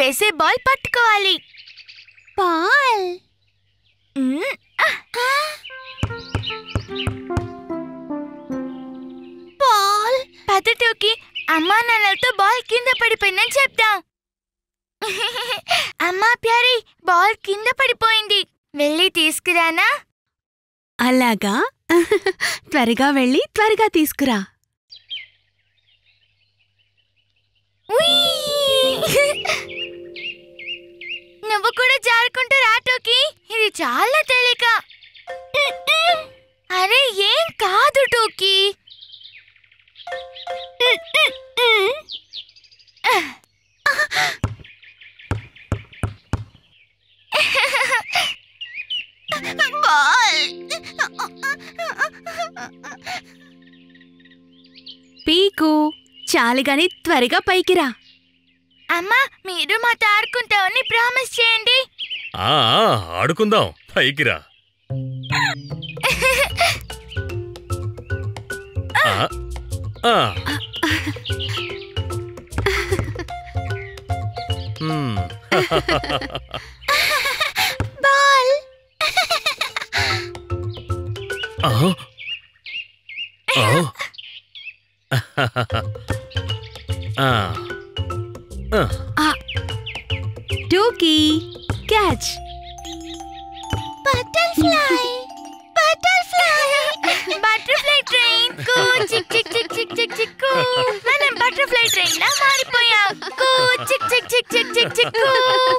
వేసే బాల్ పట్టుకోవాలి బాల్ మ్మ్. బాల్ పద్ధతికి అమ్మా నాన్నలతో బాల్ కింద పడిపోయిందని చెప్దాం అమ్మా ప్యారీ బాల్ కింద పడిపోయింది వెళ్ళి తీసుకురానా అలాగా త్వరగా వెళ్ళి త్వరగా తీసుకురా ఉయ్! నువ్వు కూడా జారుకుంటూ రాటోకి ఇది చాలా తేలిక అరే ఏం కాదు టోకి పీకు చాలుగాని త్వరగా పైకి రా అమ్మా మీరు మాతో ఆడుకుంటామని ప్రామిస్ చేయండి ఆ ఆ, ఆడుకుందాం పైకి రా ఆ, ఆ. మ్మ్. బాల్ ఆ. ఆ. ఆ. ఆ. టూకీ catch butterfly butterfly butterfly train కు చిక్ చిక్ చిక్ చిక్ చిక్ చిక్ కు మనం బటర్ఫ్లై ట్రైన్ లా మారిపోయాం కు చిక్ చిక్ చిక్ చిక్ చిక్ చిక్ కు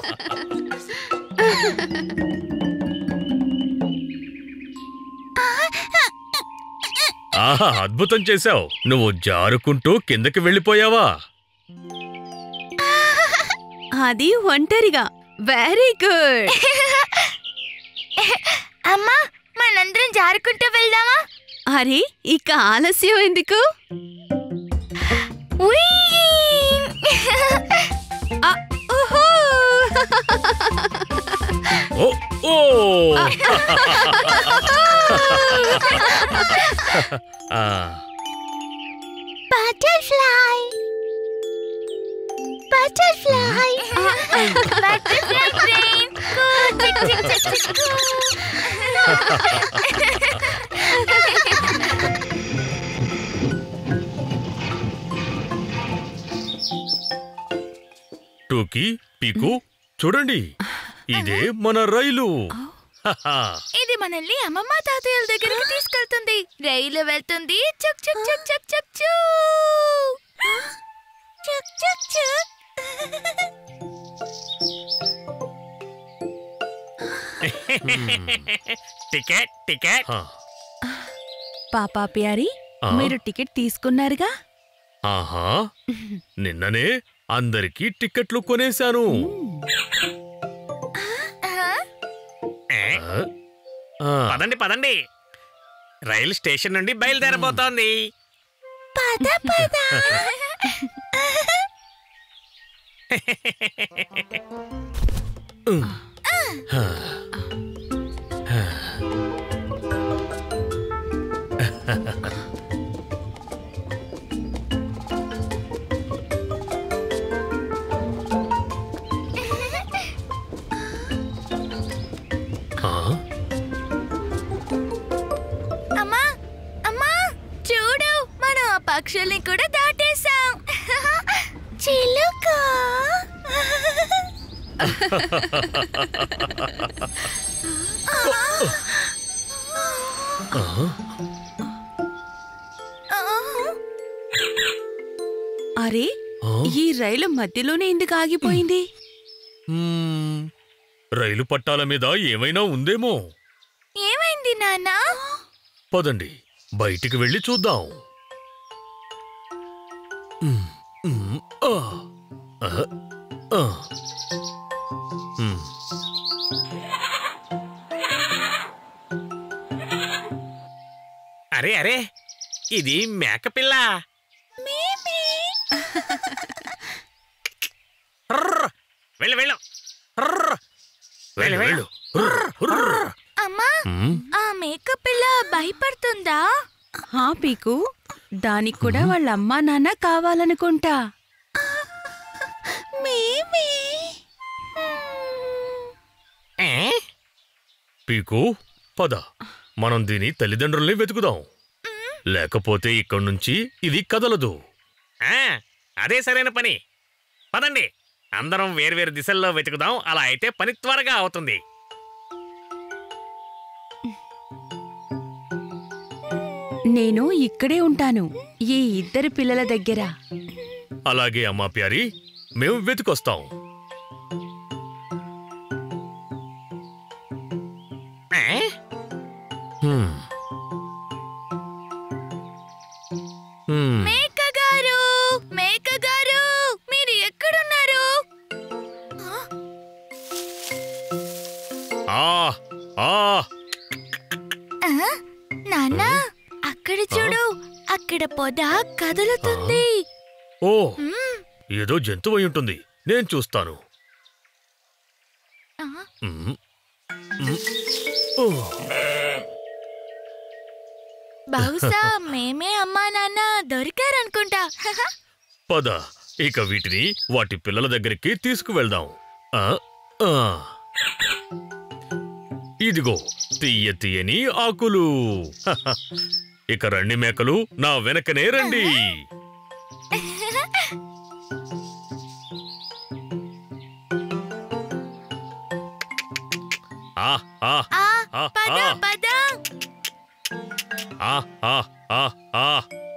ఆహా అద్భుతం చేశావు నువ్వు జారుకుంటూ కిందకి వెళ్ళిపోయావా అది ఒంటరిగా వెరీ గుడ్ అమ్మా మనందరం జారుకుంటూ వెళ్దామా అరే ఇక ఆలస్యం ఎందుకు ఉయ్! ఆ, ఊహూ. ఓ ఓ ఆ, బటర్ఫ్లై బటర్ఫ్లై బటర్ఫ్లై ట్రైన్ కు చిక్ చిక్ చిక్ చిక్ కు టూకీ పీకు చూడండి ఇదే మన రైలు హహా. ఇది మనల్ని అమ్మమ్మ తాతయ్యల దగ్గరికి తీసుకెళ్తుంది రైలు వెళ్తుంది చుక్ చుక్ చుక్ చుక్ చుక్ చూ చుక్ చుక్ చుక్ టికెట్ టికెట్ హా. పాపా ప్యారీ ఆ? మీరు టికెట్ తీసుకున్నారుగా ఆహా నిన్ననే అందరికీ టిక్కెట్లు కొనేశాను ఏ, ఆ? ఆ, పదండి పదండి రైలు స్టేషన్ నుండి బయలుదేరబోతోంది పద పద ఆ? అమ్మా అమ్మా చూడు మనం ఆ పక్షుల్ని కూడా దాటేశాం చిలుక ఆ? అరే ఆ? ఈ రైలు మధ్యలోనే ఎందుకు ఆగిపోయింది మ్మ్. రైలు పట్టాల మీద ఏమైనా ఉందేమో ఏమైంది నాన్న పదండి బయటికి వెళ్ళి చూద్దాం మ్మ్. మ్మ్. ఆ. ఆ. ఆ. మ్మ్. అరే అరే ఇది మేకపిల్ల రర్ర్. వెళ్ళు వెళ్ళు రర్ర్. వెళ్ళు వెళ్ళు వెళ్ళు హుర్ర్, హుర్ర్. అమ్మా మ్మ్. ఆ మేకప్ పిల్ల భయపడుతుందా హా పీకు దానికి కూడా వాళ్ళ అమ్మా నాన్న కావాలనుకుంటా మేమే పీకు పద మనం దీని తల్లిదండ్రుల్ని వెతుకుదాం లేకపోతే ఇక్కడి నుంచి ఇది కదలదు ఆ, అదే సరైన పని పదండి అందరం వేర్వేరు దిశల్లో వెతుకుదాం అలా అయితే పని త్వరగా అవుతుంది నేను ఇక్కడే ఉంటాను ఈ ఇద్దరు పిల్లల దగ్గర అలాగే అమ్మా ప్యారి మేము వెతుకొస్తాం ఆ? హ్మ్. హ్మ్. మేక గారు మేక గారు మీరు ఎక్కడున్నారు ఆ ఆ ఆ, నాన్న అక్కడ చూడు అక్కడ పొద కదులుతుంది ఓ మ్మ్. ఏదో జంతువు అయి ఉంటుంది నేను చూస్తాను ఆ, మ్మ్. మ్మ్. ఓ, బహుశా మేమే అమ్మా నాన్న దొరికారనుకుంటా పద ఇక వీటిని వాటి పిల్లల దగ్గరికి తీసుకువెళ్దాం ఆ, ఆ. ఇదిగో తీయ తీయని ఆకులు హహ. ఇక రండి మేకలు నా వెనకనే రండి ఆ ఆ ఆ, ఆ, పద ఆ. పద ఆ ఆ ఆ ఆ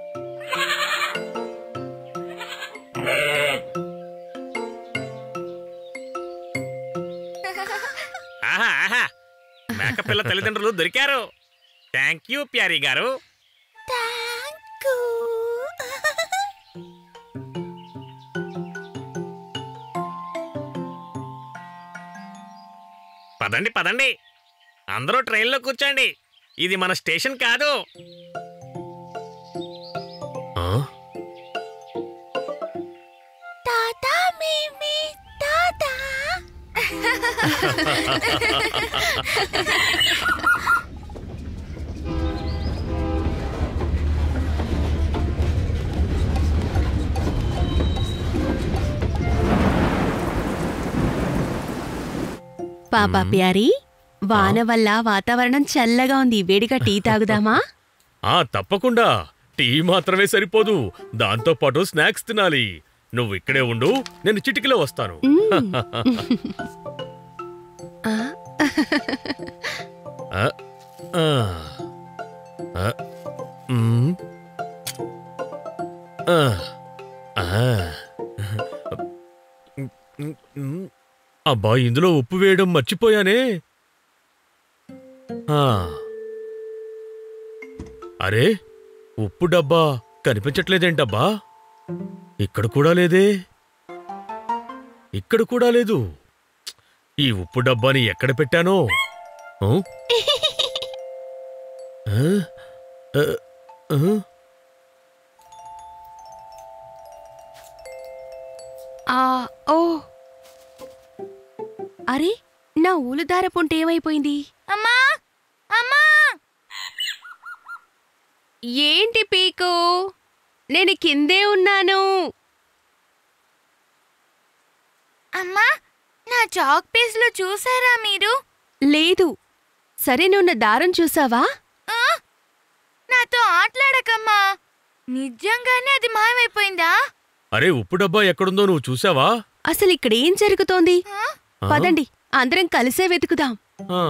ఆహా ఆహా మేకపిల్ల తల్లిదండ్రులు దొరికారు థ్యాంక్ యూ ప్యారీ గారు థాంక్యూ. పదండి పదండి అందరూ ట్రైన్లో కూర్చోండి ఇది మన స్టేషన్ కాదు ఆ? తాత మేమే తాత పాపా ప్యారీ వాన వల్ల వాతావరణం చల్లగా ఉంది వేడిగా టీ తాగుదామా ఆ తప్పకుండా టీ మాత్రమే సరిపోదు దాంతో పాటు స్నాక్స్ తినాలి నువ్వు ఇక్కడే ఉండు నేను చిటికలో వస్తాను ఆ, ఆ, ఆ, ఆ, మ్, ఆ, ఆ. మ్, అబ్బా ఇందులో ఉప్పు వేయడం మర్చిపోయానే ఆ. అరే ఉప్పు డబ్బా కనిపించట్లేదేంటబ్బా ఇక్కడ కూడా లేదే ఇక్కడ కూడా లేదు ఈ ఉప్పు డబ్బాని ఎక్కడ పెట్టానో ఆ? ఆ? ఆ? ఆ? ఆ, ఓ అరే నా ఊలుదార పొంట ఏమైపోయింది అమ్మా అమ్మా ఏంటి పీకు నేను కిందే ఉన్నాను అమ్మా నా చాక్ పీస్లు చూసారా మీరు లేదు సరే నువ్వు దారం చూసావా ఆ? నాతో ఆటలాడకమ్మా నిజంగానే అది మాయమైపోయిందా అరే ఉప్పు డబ్బా ఎక్కడుందో నువ్వు చూసావా అసలు ఇక్కడ ఏం జరుగుతోంది ఆ? ఆ? పదండి అందరం కలిసే వెతుకుదాం ఆ.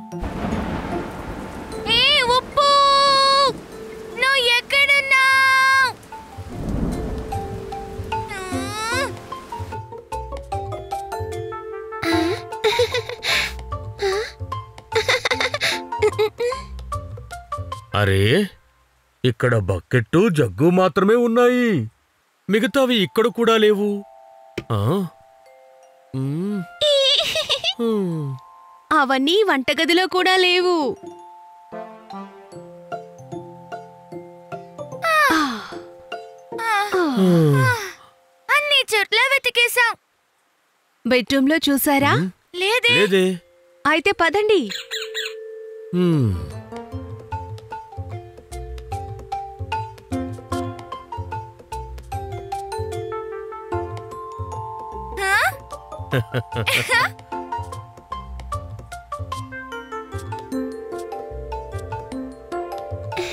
ఏ ఉప్పు నువ్వు ఎక్కడున్నావు అరే ఇక్కడ బకెట్టు జగ్గు మాత్రమే ఉన్నాయి మిగతావి ఇక్కడ కూడా లేవు ఆ? మ్. హ్మ్. అవన్నీ వంటగదిలో కూడా లేవు ఆ. ఆ. హ్మ్. అన్ని చోట్ల వెతికేశాం బెడ్రూమ్లో చూసారా లేదే లేదే అయితే పదండి హ్మ్. ఆ?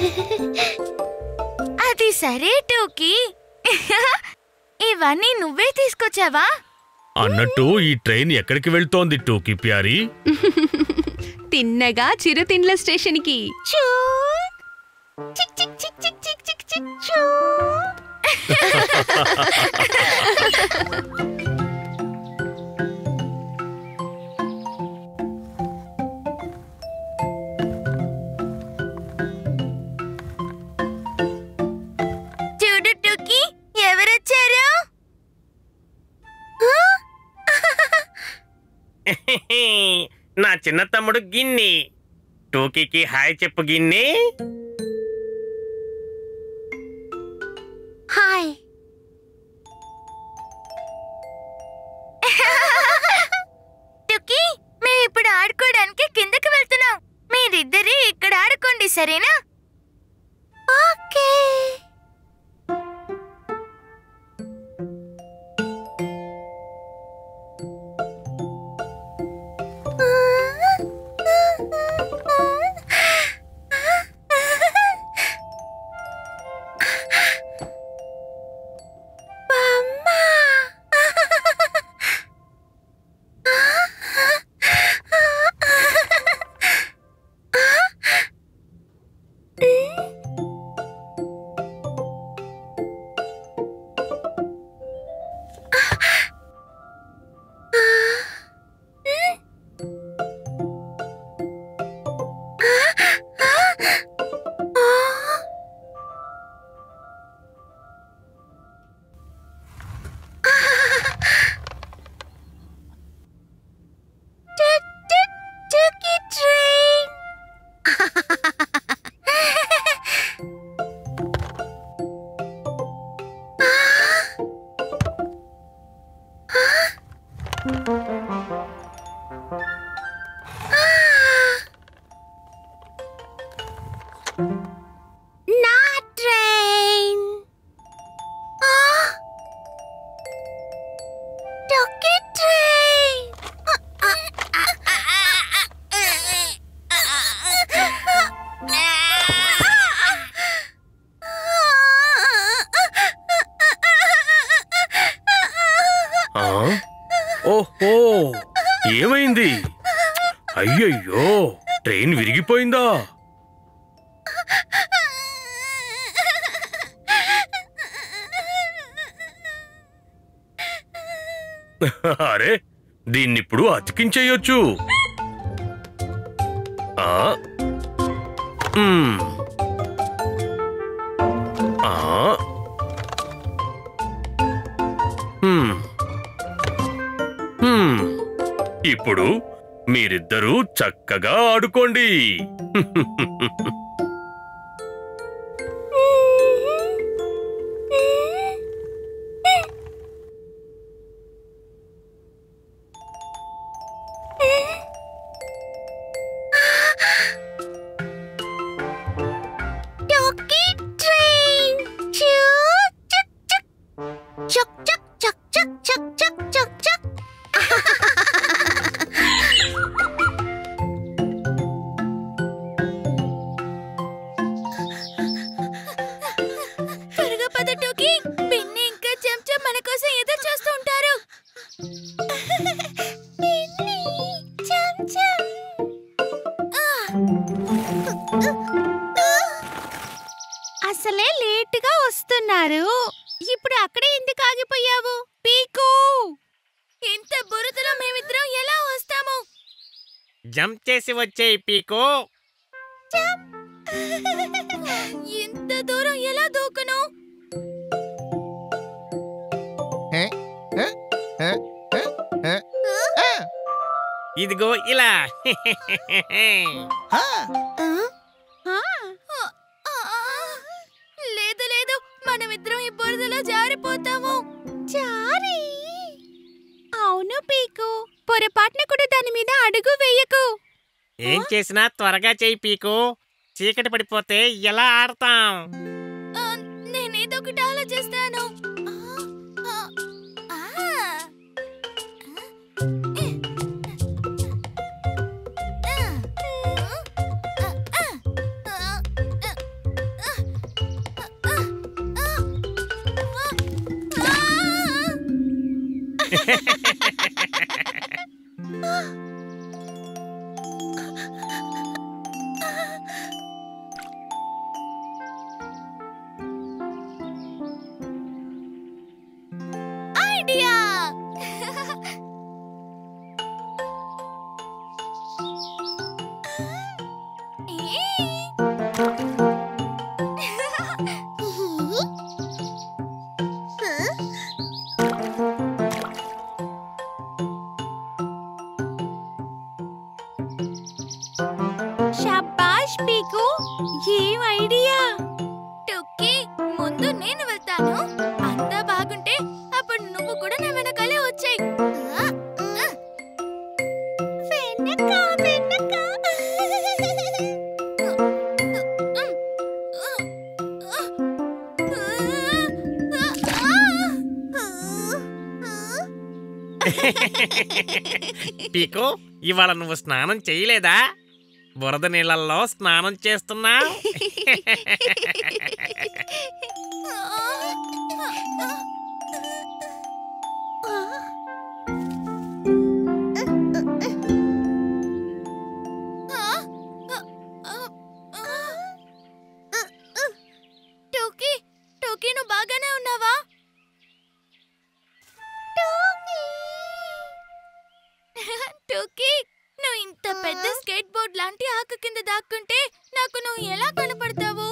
అది సరే టోకీ ఇవన్నీ నువ్వే తీసుకొచ్చావా అన్నట్టు ఈ ట్రైన్ ఎక్కడికి వెళ్తోంది టోకీ ప్యారీ తిన్నగా చిరుతిండ్ల స్టేషన్కి చూ చిక్ చిక్ చిక్ చిక్ చిక్ చిక్ చిక్ చూ చూడు టోకీ ఎవరొచ్చారు నా చిన్న తమ్ముడు గిన్ని టోకీకి హాయ్ చెప్పు గిన్ని హాయ్ టుకీ మేము ఇప్పుడు ఆడుకోవడానికి కిందకి వెళ్తున్నాం మీరిద్దరే ఇక్కడ ఆడుకోండి సరేనా okay Tuki train. Not train. Tuki train. ఆ? ఓహో ఏమైంది అయ్యయ్యో ట్రైన్ విరిగిపోయిందా అరే దీన్నిప్పుడు అతికించేయొచ్చు ఆ? మ్మ్. ఆ? మ్మ్. మ్మ్. ఇప్పుడు మీరిద్దరూ చక్కగా ఆడుకోండి Doki train. Choo chuk chuk. Chuk chuk chuk chuk chuk chuk chuk chuk. త్వరగా పద టోకి పిన్ని ఇంకా చెంచా మన కోసం ఎదురు చూస్తూ ఉంటారు పిన్ని చెంచం అసలే లేటుగా వస్తున్నారు ఇప్పుడు అక్కడే ఎందుకు ఆగిపోయావు పీకు ఇంత బురదలో మేమిద్దరం ఎలా వస్తాము జంప్ చేసి వచ్చే పీకో ఇంత దూరం ఎలా దూకను ఇదిగో ఇలా లేదు లేదు మనమిద్దరం ఈ బురదలో జారిపోతాము జారి అవును పీకు పొరపాటున కూడా దాని మీద అడుగు వేయకు ఏం చేసినా త్వరగా చేయి పీకో చీకటి పడిపోతే ఎలా ఆడతాం ఆ, నేనేదో ఒకటి ఆలోచిస్తాను ఆ, ఆ, ఆ. ఏం ఐడియా టుక్కీ ముందు నేను వెళ్తాను అంతా బాగుంటే అప్పుడు నువ్వు కూడా నా వెనకాలే వచ్చాయి పీకో ఇవాళ నువ్వు స్నానం చేయలేదా బురద నీళ్ళల్లో స్నానం చేస్తున్నా టోకీ టోకీ నువ్వు బాగానే ఉన్నావా టోకీ నువ్వు ఇంత పెద్ద స్కేట్ బోర్డ్ లాంటి ఆకు కింద దాక్కుంటే నాకు నువ్వు ఎలా కనపడతావు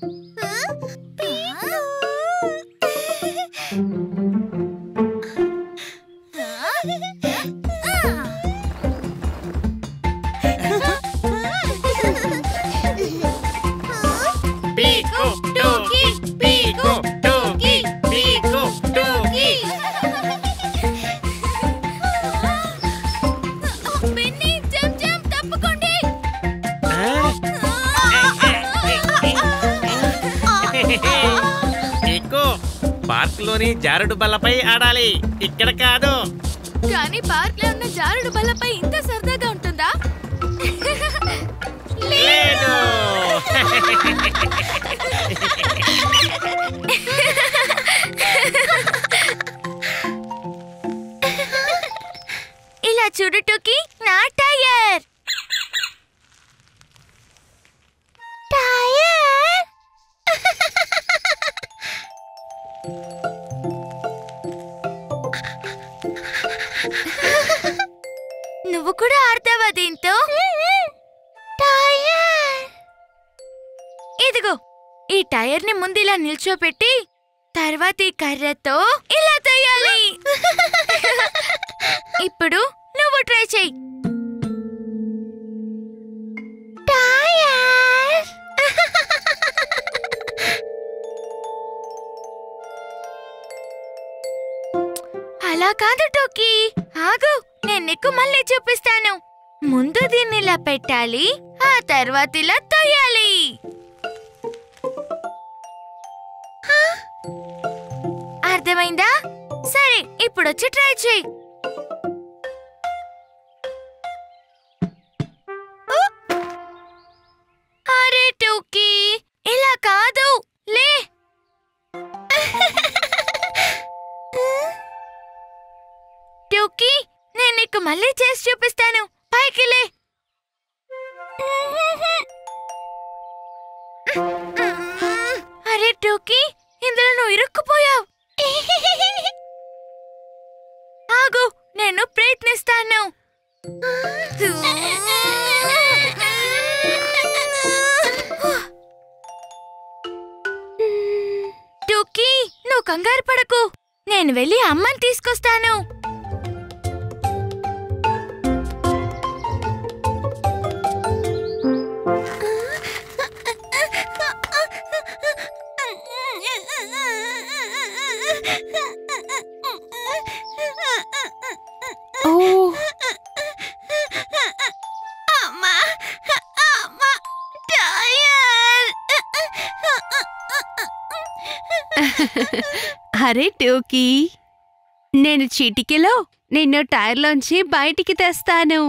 పీకో టోకీ పీకో టోకీ పీకో టోకీ బెన్నీ జంప్ జంప్ తప్పుకోండి పీకో పార్క్ లోని జారుడు బల్లపై ఆడాలి ఇక్కడ కాదు కానీ పార్క్ లో ఉన్న జారుడు బల్లపై ఇంత సరదాగా ఉంటుందా లేదు ఇలా చూడు టోకీ నా టైర్ టైర్ నువ్వు కూడా ఆడతావా దీంతో టైర్ ఇదిగో ఈ టైర్ ని ముందు ఇలా నిల్చోపెట్టి తర్వాత ఈ కర్రతో ఇలా తోయాలి ఇప్పుడు నువ్వు ట్రై చెయ్యి టైర్ అలా కాదు టోకీ ఆగు నేను నీకు మళ్ళీ చూపిస్తాను ముందు దీన్ని ఇలా పెట్టాలి ఆ తర్వాత ఇలా తొయ్యాలి అర్థమైందా సరే ఇప్పుడు వచ్చి ట్రై చేయి అరే టోకీ ఇలా కాదు లే టోకీ నేను నీకు మళ్ళీ చేసి చూపిస్తాను పైకి లే అరే టోకీ ఇందులో నువ్వు ఇరుక్కుపోయావు ఆగు నేను ప్రయత్నిస్తాను టోకీ నువ్వు కంగారు పడకు నేను వెళ్ళి అమ్మని తీసుకొస్తాను ఓ అమ్మా అమ్మా టైర్ అరే టోకీ నేను చిటికెలో నిన్ను టైర్లోంచి బయటికి తెస్తాను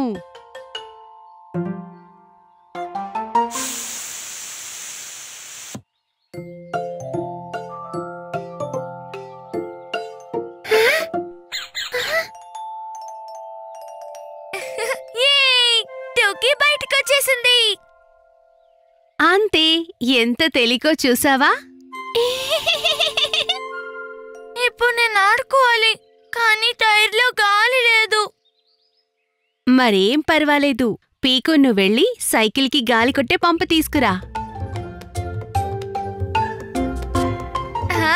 ఏయ్! టోకీ బయటకు వచ్చేసింది అంతే ఎంత తెలికో చూసావా ఇప్పుడు నేను ఆడుకోవాలి కానీ టైర్లో గాలి లేదు మరేం పర్వాలేదు పీకు నువ్వు వెళ్ళి సైకిల్కి గాలి కొట్టే పంప తీసుకురా హా?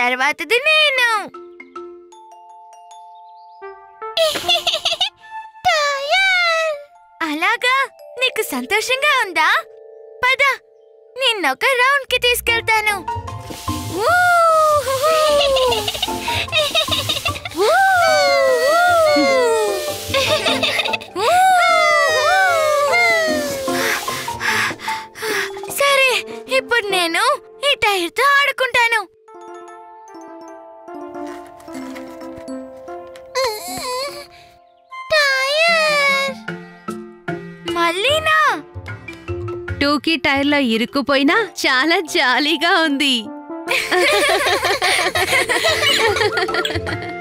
తర్వాతది నేను టైర్. అలాగా నీకు సంతోషంగా ఉందా పద నిన్నొక రౌండ్ కి తీసుకెళ్తాను ఊ! ఊ! ఊ! సరే ఇప్పుడు నేను ఈ టైర్తో ఆడుకుంటాను టైర్ మళ్ళీనా టూకీ టైర్లో ఇరుక్కుపోయినా చాలా జాలీగా ఉంది